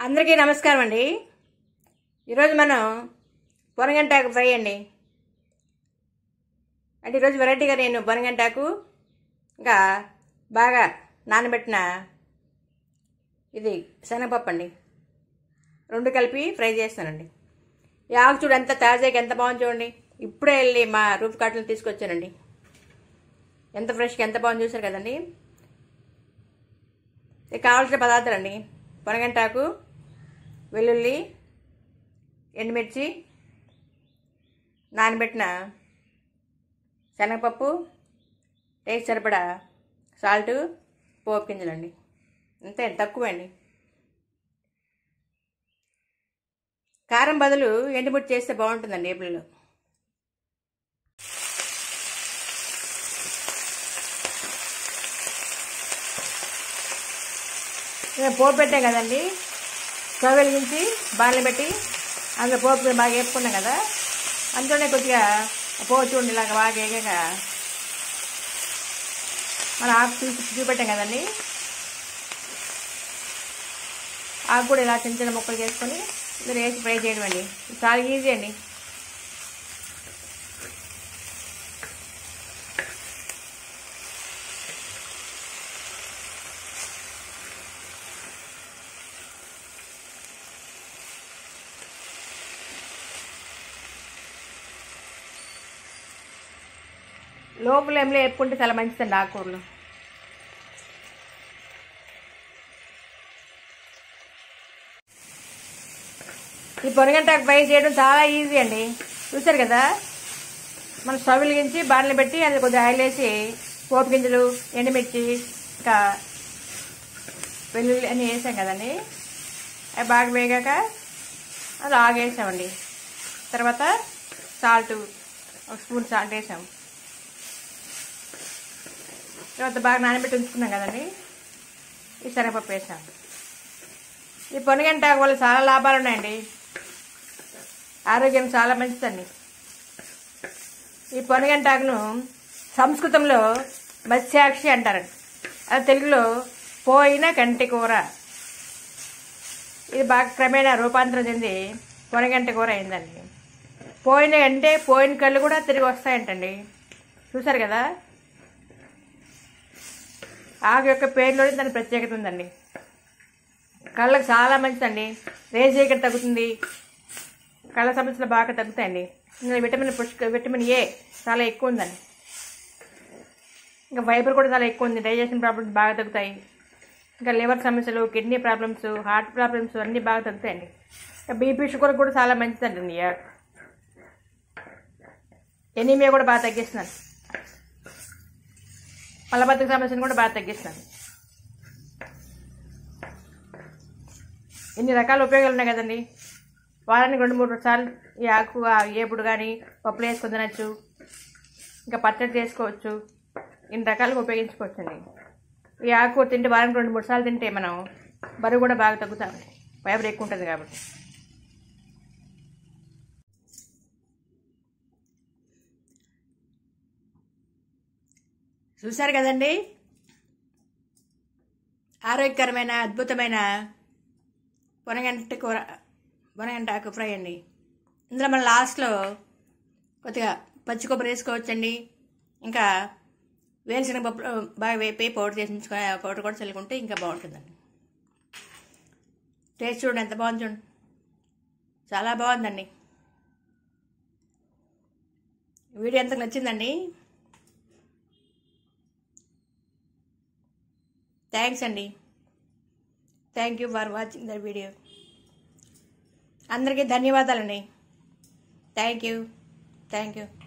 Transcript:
అందరికీ నమస్కారం అండి ఈరోజు మనం పొనగంటాకు ఫ్రై అండి అంటే ఈరోజు వెరైటీగా నేను పొనగంటాకు ఇంకా బాగా నానబెట్టిన ఇది శనగపప్పు అండి రెండు కలిపి ఫ్రై చేస్తానండి ఈ ఆకు చూడు ఎంత తాజాగా ఎంత బాగుంది చూడండి ఇప్పుడే వెళ్ళి మా రూఫ్ కాటలు తీసుకొచ్చానండి ఎంత ఫ్రెష్గా ఎంత బాగుంది చూసారు కదండి ఇక కావాల్సిన పదార్థాలు అండి పొనగంటాకు వెల్లుల్లి ఎండుమిర్చి నానబెట్టిన శనగపప్పు టేస్ట్ సరిపడా సాల్ట్ పోపు గింజలండి అంతే తక్కువ అండి కారం బదులు ఎండుమిర్చి చేస్తే బాగుంటుందండి ఏప్రిల్లో నేను పోపు పెట్టాం కదండి స్టవ్ వెలిగించి బాణలు పెట్టి అందులో పోపు బాగా వేపుకున్నాం కదా అందులోనే కొద్దిగా పోపు చూడండి ఇలాగ బాగా వేగాక మనం ఆకు చూసి చూపెట్టాం కదండి ఆకు కూడా ఇలా చిన్న చిన్న ముక్కలు చేసుకొని ఇందులో వేసి ఫ్రై చేయడం అండి చాలా ఈజీ అండి లోపల ఏమిలో వేపుకుంటే చాలా మంచిదండి ఆకుకూరలు ఈ పొనగంటాకు ఫ్రై చేయడం చాలా ఈజీ అండి చూసారు కదా మనం స్టవ్ వెలిగించి బాణలు పెట్టి అందులో కొద్దిగా ఆయిల్ వేసి పోపు గింజలు ఎండుమిర్చి ఇంకా వెల్లుల్లి అన్నీ వేసాం కదండి అవి బాగా వేగాక అది ఆగేసామండి తర్వాత సాల్ట్ ఒక స్పూన్ సాల్ట్ వేసాము తర్వాత బాగా నానబెట్టి ఉంచుకున్నాం కదండి ఈ శనగపప్పు వేసాం ఈ పొనగంటాకు వల్ల చాలా లాభాలు ఉన్నాయండి ఆరోగ్యం చాలా మంచిదండి ఈ పొనగంటాకును సంస్కృతంలో మత్స్యాక్షి అంటారండి అది తెలుగులో పోయిన కంటి కూర ఇది బాగా క్రమేణా రూపాంతరం చెంది పొనగంట కూర అయిందండి పోయిన అంటే పోయిన కళ్ళు కూడా తిరిగి వస్తాయంటండి చూసారు కదా ఆకు యొక్క పేరులోనే దాని ప్రత్యేకత ఉందండి కళ్ళకు చాలా మంచిదండి రేజీకర తగ్గుతుంది కళ్ళ సమస్యలు బాగా తగ్గుతాయండి ఇందులో విటమిన్ పుష్క విటమిన్ ఏ చాలా ఎక్కువ ఉందండి ఇంకా ఫైబర్ కూడా చాలా ఎక్కువ ఉంది డైజెషన్ ప్రాబ్లమ్స్ బాగా తగ్గుతాయి ఇంకా లివర్ సమస్యలు కిడ్నీ ప్రాబ్లమ్స్ హార్ట్ ప్రాబ్లమ్స్ అన్నీ బాగా తగ్గుతాయండి ఇంకా బీపీ షుగర్ కూడా చాలా మంచిదండి ఈ ఆకు ఎనీమియా కూడా బాగా తగ్గిస్తున్నాను మలబద్ధక సమస్యను కూడా బాగా తగ్గిస్తున్నాను ఇన్ని రకాల ఉపయోగాలు ఉన్నాయి కదండి వారానికి రెండు మూడు సార్లు ఈ ఆకు ఆ ఏపుడు కానీ పప్పులు వేసుకొని తినచ్చు ఇంకా పచ్చడి చేసుకోవచ్చు ఇన్ని రకాలుగా ఉపయోగించుకోవచ్చండి ఈ ఆకు తింటే వారానికి రెండు మూడు సార్లు తింటే మనం బరువు కూడా బాగా తగ్గుతాం ఫైబర్ ఎక్కువ ఉంటుంది కాబట్టి చూశారు కదండి ఆరోగ్యకరమైన అద్భుతమైన పొనగంట కూర పొనగంట ఆకు ఫ్రై అండి ఇందులో మన లాస్ట్లో కొద్దిగా పచ్చి కొబ్బరి వేసుకోవచ్చండి ఇంకా వేరుశనగ పప్పు బాగా వేపి పౌడర్ చేసి ఉంచుకొని ఆ పౌడర్ కూడా చల్లుకుంటే ఇంకా బాగుంటుందండి టేస్ట్ చూడండి ఎంత బాగుంది చూడండి చాలా బాగుందండి వీడియో ఎంత నచ్చిందండి థ్యాంక్స్ అండి thank you for watching the video అందరికీ ధన్యవాదాలండి థ్యాంక్ యూ థ్యాంక్ యూ